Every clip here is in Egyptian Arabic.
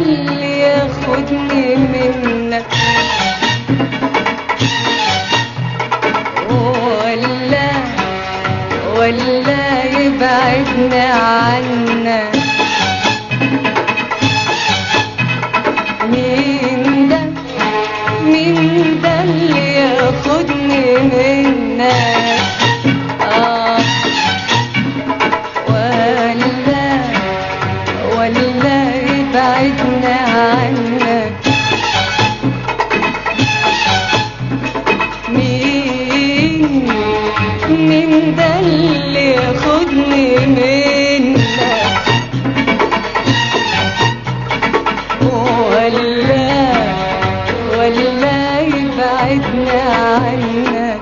اللي ياخدني منك ولا ولا يبعدنا عنك مين ده مين ده اللي ياخدني منك آه ولا ولا يبعدنا عنك مين مين ده اللي ياخدني منك ولا ولا يبعدنا عنك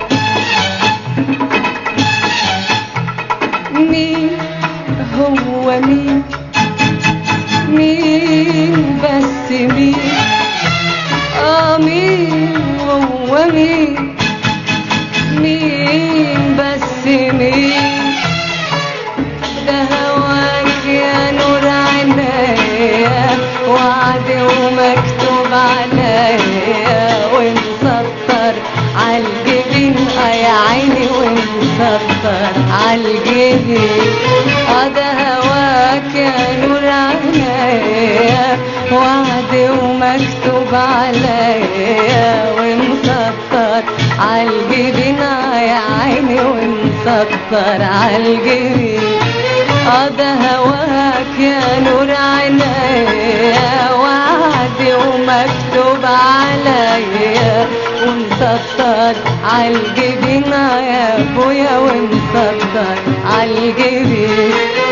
مين هو مين مين بس مين اه مين هو مين مين بس مين ده هواك يا نور عينيا وعد ومكتوب عليا ومسطر عالجبين اه يا عيني ومسطر عالجبين اه ده هواك يا نور عينيا وعد ومكتوب عليا ومسطر عالجبين اه يا عيني ومسطر عالجبين اه ده هواك يا نور عينيا وعد ومكتوب عليا ومسطر عالجبين يا ابويا ومسطر عالجبين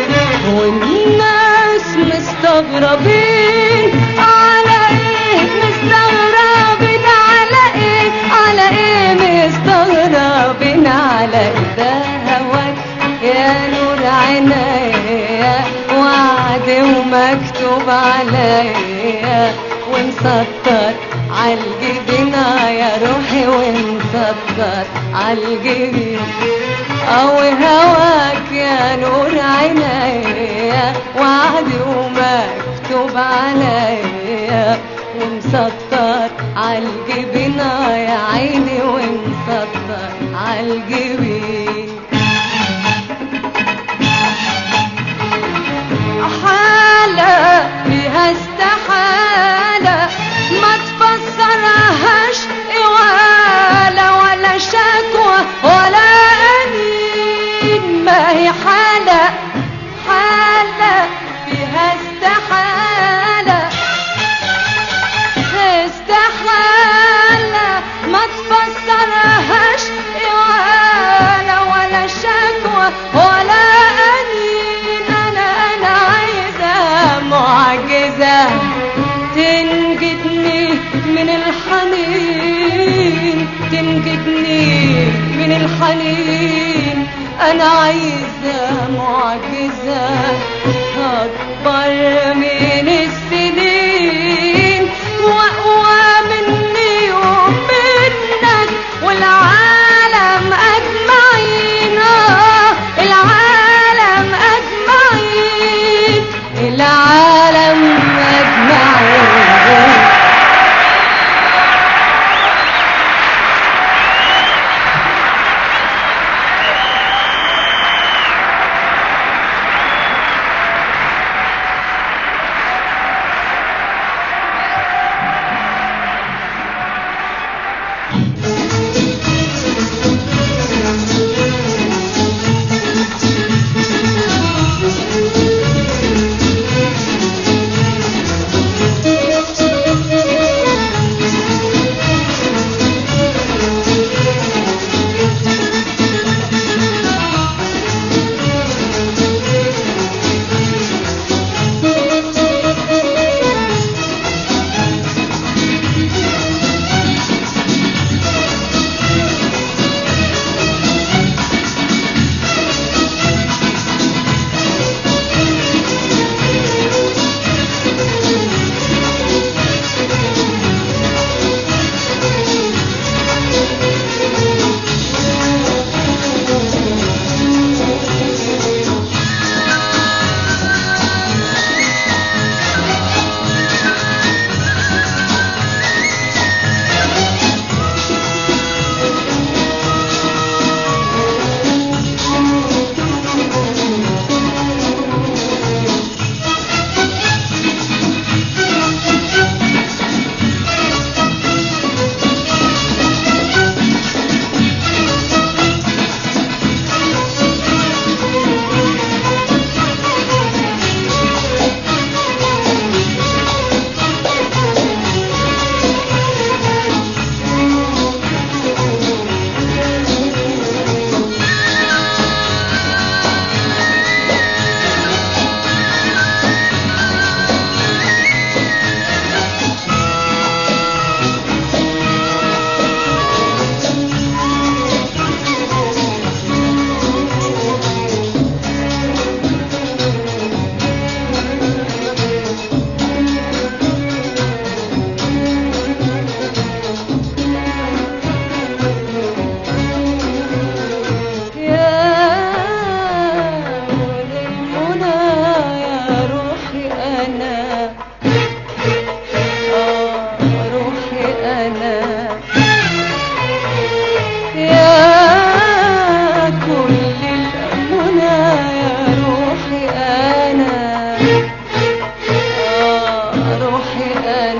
والناس مستغربين على ايه مستغربين على ايه على ايه مستغربين على ايه ده هواك يا نور عينيا وعد ومكتوب عليا ومسطر عالجبين يا روحي ومسطر عالجبين او هواك يا نور عينيا وعد ومكتوب عليا ومسطر عالجبين يا عيني ومسطر عالجبين حالة فيها استحالة ما تفسرهاش ولا ولا شكوى ولا أنين ما هي حالة حالة فيها استحالة استحالة ما تفسرهاش ولا ولا شكوى ولا أنين أنا أنا عايزة معجزة تنجدني من الحنين تنجدني من الحنين أنا عايزة معجزة أكبر من السنين وأقوى مني ومنك والعالم أجمعين آه، العالم أجمعين العالم أجمعين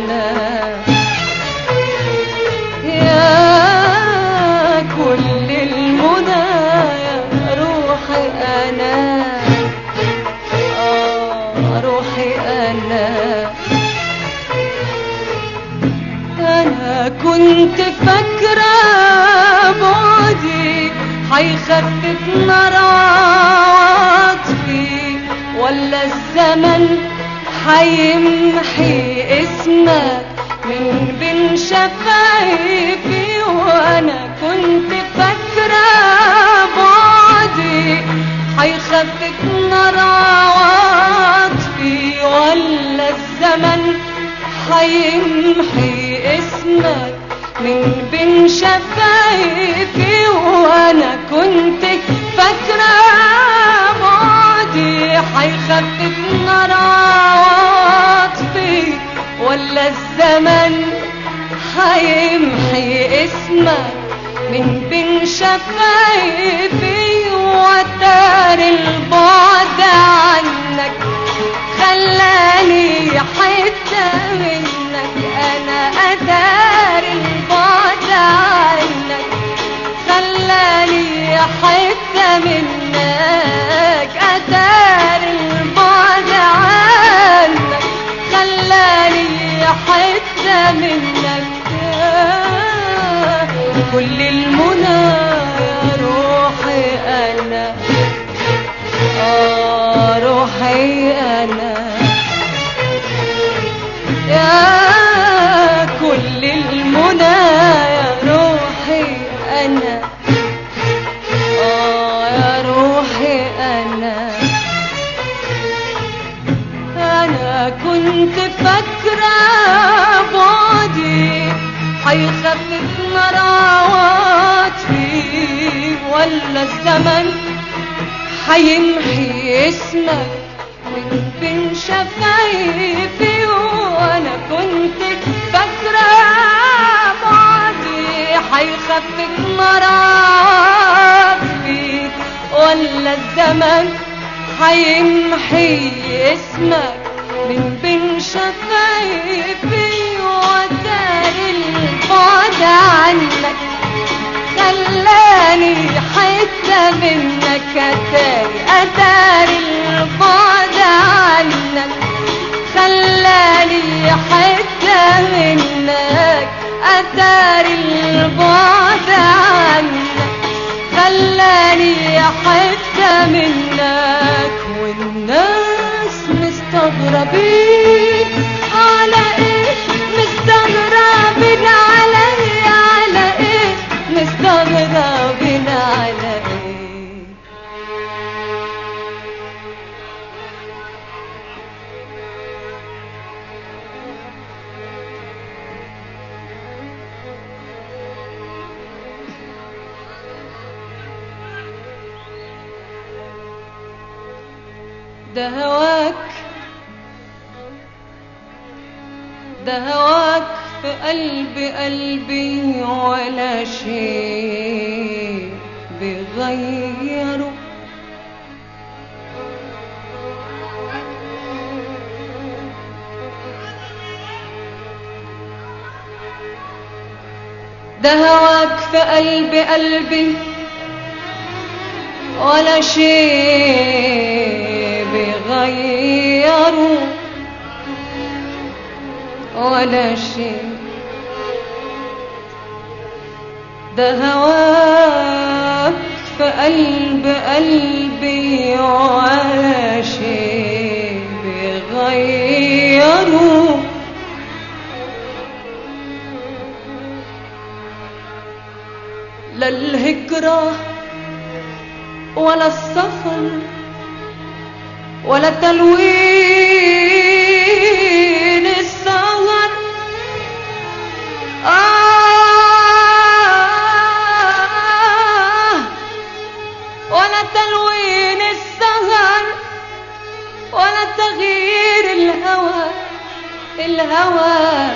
أنا يا كل المنى يا روحي أنا آه روحي أنا أنا كنت فاكرة بعدي هيخفف نار عاطفي ولا الزمن هيمحي اسمك من بين شفايفي وانا كنت فاكرة بعدي هيخفف نار عاطفي ولا الزمن هيمحي اسمك من بين شفايفي وانا كنت فاكرة بعدي هيخفف نار عاطفي ولا الزمن هيمحي اسمك من بين شفايفي وتار البعد عنك خلاني حتة منك أنا أدار البعد عنك خلاني حتة منك أدار البعد عنك خلاني حتة منك كل المنى يا روحي أنا آه روحي أنا يا كل المنى يا روحي أنا آه يا روحي أنا أنا كنت فاكرة بعدي هيخفف نار عواطفي ولا الزمن هيمحي اسمك من بين شفايفي وانا كنت فاكرة بعدي هيخفف نار عواطفي ولا الزمن هيمحي اسمك من بين شفايفي ودار البعد عنك خلاني حتة منك أتاري أتاري البعد عنك خلاني حتة منك أتاري البعد عنك خلاني حتة منك والناس مستغربين على ايه مستغربين على ايه على ايه مستغربين على ايه ده هواك ده هواك في قلب قلبي ولا شيء بغيره ده هواك في قلب قلبي ولا شيء بغيره ولا شيء ده هواك في قلب قلبي ولا شيء بغيره لا الهجرة ولا السفر ولا تلوين السهر آه ولا تلوين السهر ولا تغيير الهوى الهوى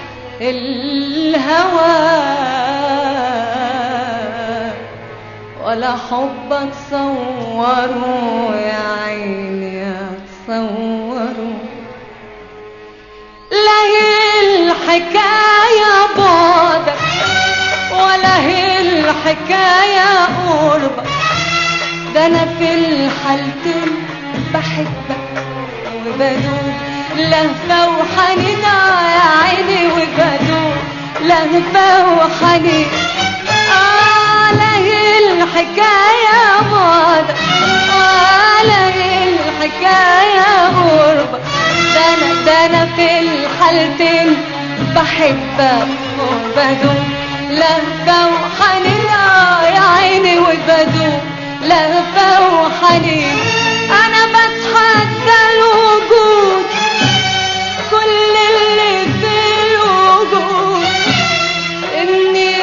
الهوى ولا حب تصوره يا عيني تصوره لا هي لهفة وحنين عليه الحكاية بعد عليه الحكاية غربة ده أنا ده أنا في الحالتين بحبك وبدوم لهفة وحنين آه يا عيني وبدوم لهفة وحنين أنا بتحدى الوجود كل اللي في الوجود إني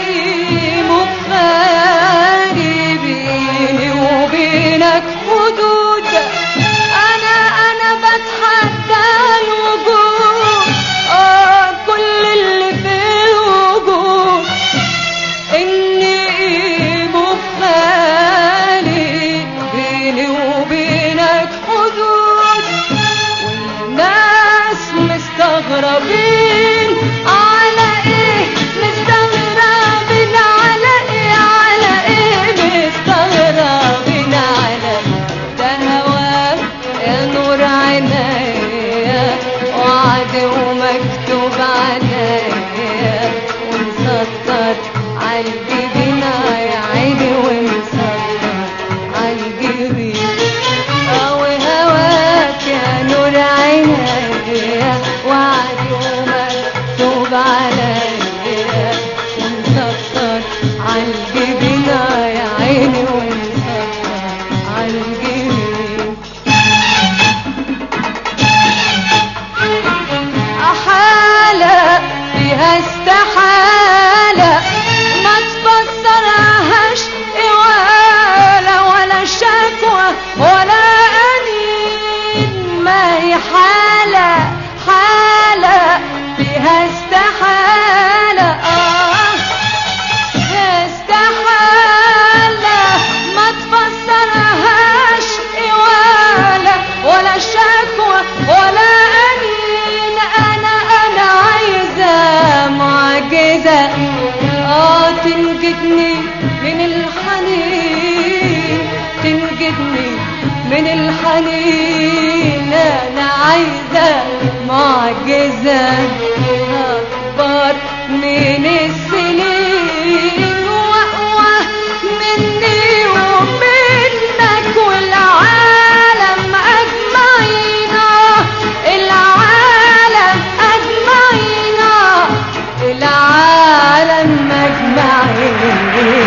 مفاري بيني وبينك حدود أنا أنا بتحدى الوجود آه كل اللي في الوجود إني مفاري بيني وبينك حدود والناس مستغربين على ايه مستغربين على ايه على ايه مستغربين على ده هواك يا نور عينيا وعد ومكتوب عليا ومسطر عالجبين يا عيني ومسطر عالجبين أو هواك يا نور عينيا وعد ومكتوب عليا ومسطر عالجبين يا عيني ومسطر عالجبين حالة فيها استحالة ما تفسرهاش ولا ولا شكوى ولا أنين ما هي حالة حالة فيها استحالة آه استحالة ما تفسرهاش ولا ولا شكوى ولا أنين أنا أنا عايزة معجزة آه تنجدني من الحنين تنجدني من الحنين أنا عايزة معجزة أكبر من السنين وأقوى مني ومنك والعالم أجمعين العالم أجمعين العالم أجمعين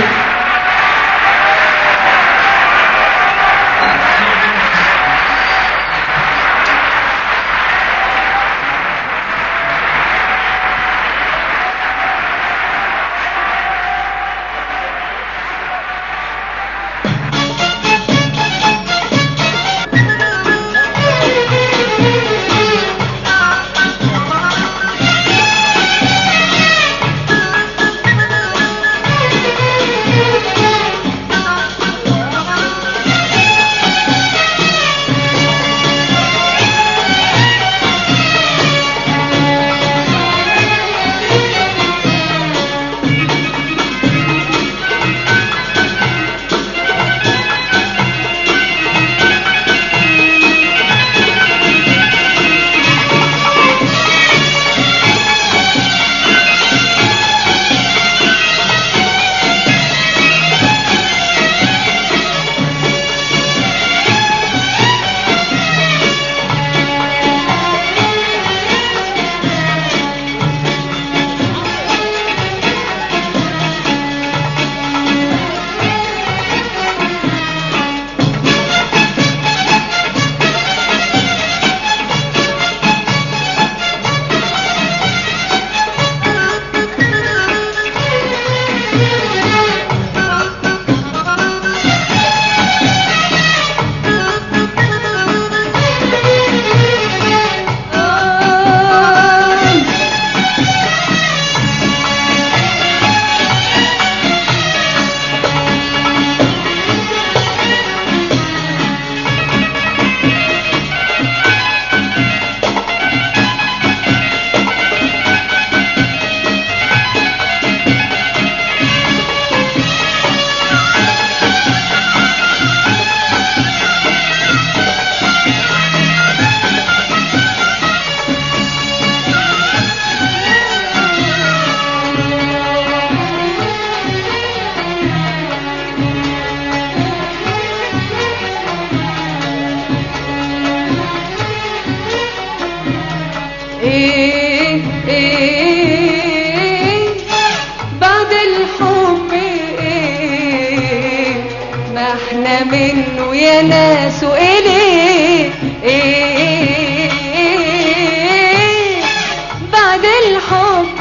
ويا ناس وإليه بعد الحب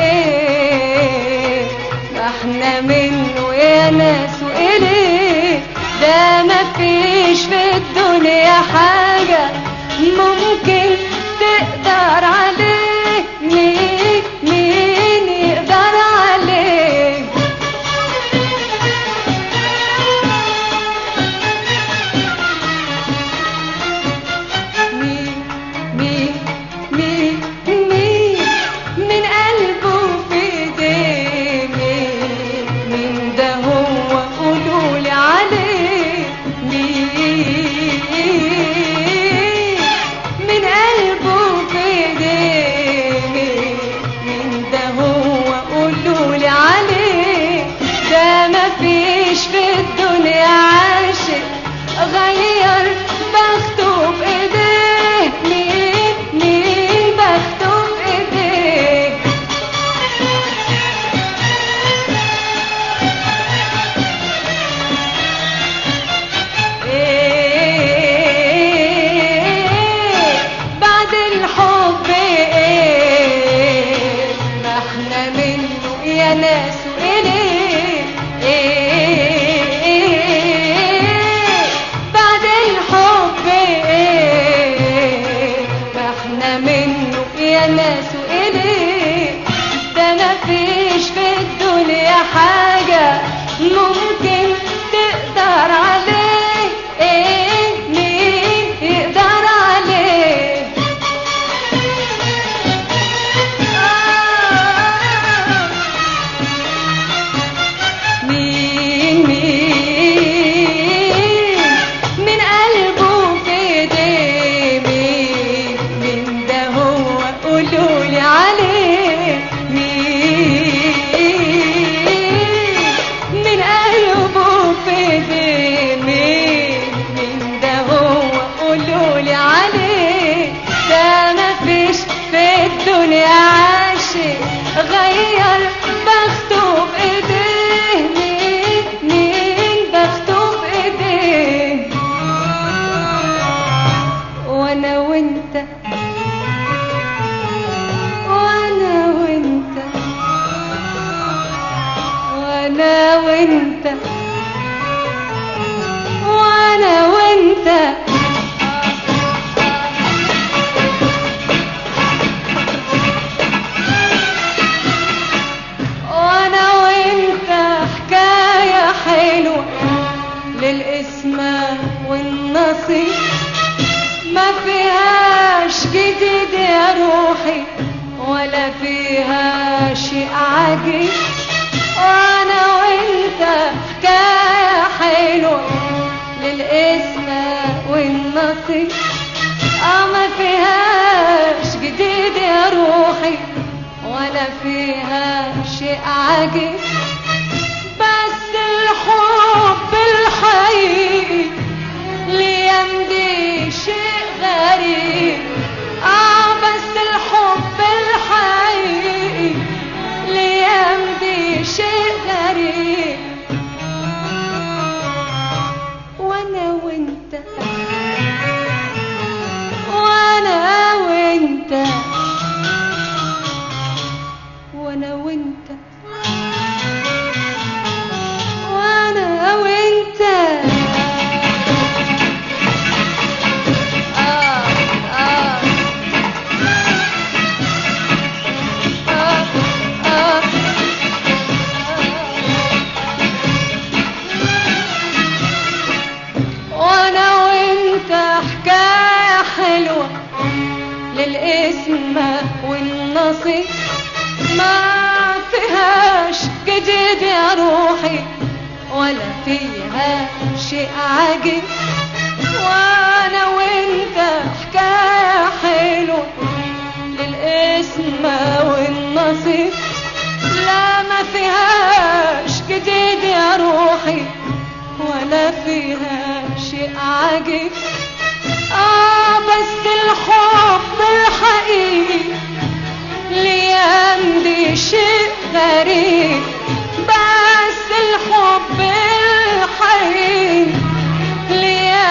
ايه ما احنا منه يا ناس وإليه ده ما فيش في الدنيا حاجة ممكن تقدر عليه مين مين يقدر عليه مين مين مين مين من قلبه في ايديه مين مين ده هو قولولي عليه مين من قلبه في ايديه مين مين ده هو قولولي عليه ده ما فيش في الدنيا عاشق غير بخته بايديه مين مين بخته بايديه إيه بعد الحب ايه ما احنا منه يا ناس وإليه إيه بعد الحب ايه ما احنا منه يا ناس وإليه ده ما فيش في الدنيا حاجة ممكن تقدر عليه ايه مين يقدر عليه آه مين مين من قلبه في ايديه مين مين ده هو قولولي عليه مين من قلبه في ايديه مين مين ده هو قولولي عليه ده ما فيش في الدنيا عاشق غير بخته بايديه مين مين بخته بايديه وانا وانت وانا وانت وانا وانت وانا وانت وانا وانت حكاية حلوة للاسم والنصيب ما فيهاش جديد يا روحي ولا فيها شيء عجيب وانا وانت حكاية حلوة للاسم والنصيب اه ما فيهاش جديد يا روحي ولا فيها شيء عجيب بس الحب الحقيقي ليام دي شيء غريب اه بس الحب الحقيقي ليام دي شيء غريب وانا وانت وانا وانت وانا وانت وانا وانت آه آه آه آه وانا وانت حكاية حلوة للاسم والنصيب ما فيهاش جديد يا روحي ولا فيها شيء عجيب وانا وانت حكاية حلوة للاسم والنصيب لا ما فيهاش جديد يا روحي ولا فيها شيء عجيب اه بس الحب الحقيقي ليام دي شيء غريب بس الحب الحقيقي ليام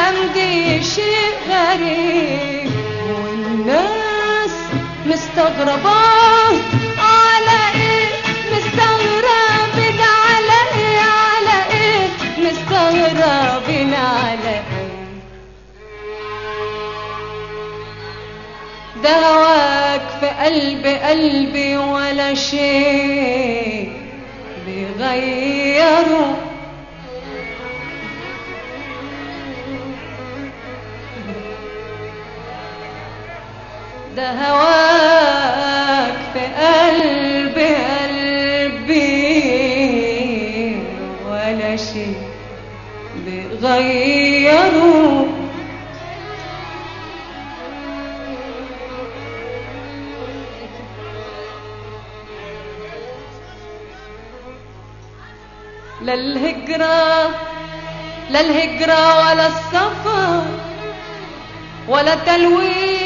شيء غريب والناس مستغربة على ايه مستغربين على ايه على ايه مستغربين على ايه ده هواك في قلب قلبي ولا شيء بيغيره ده هواك في قلب قلبي ولا شيء بيغيره لا الهجرة لا الهجرة ولا السفر ولا تلوين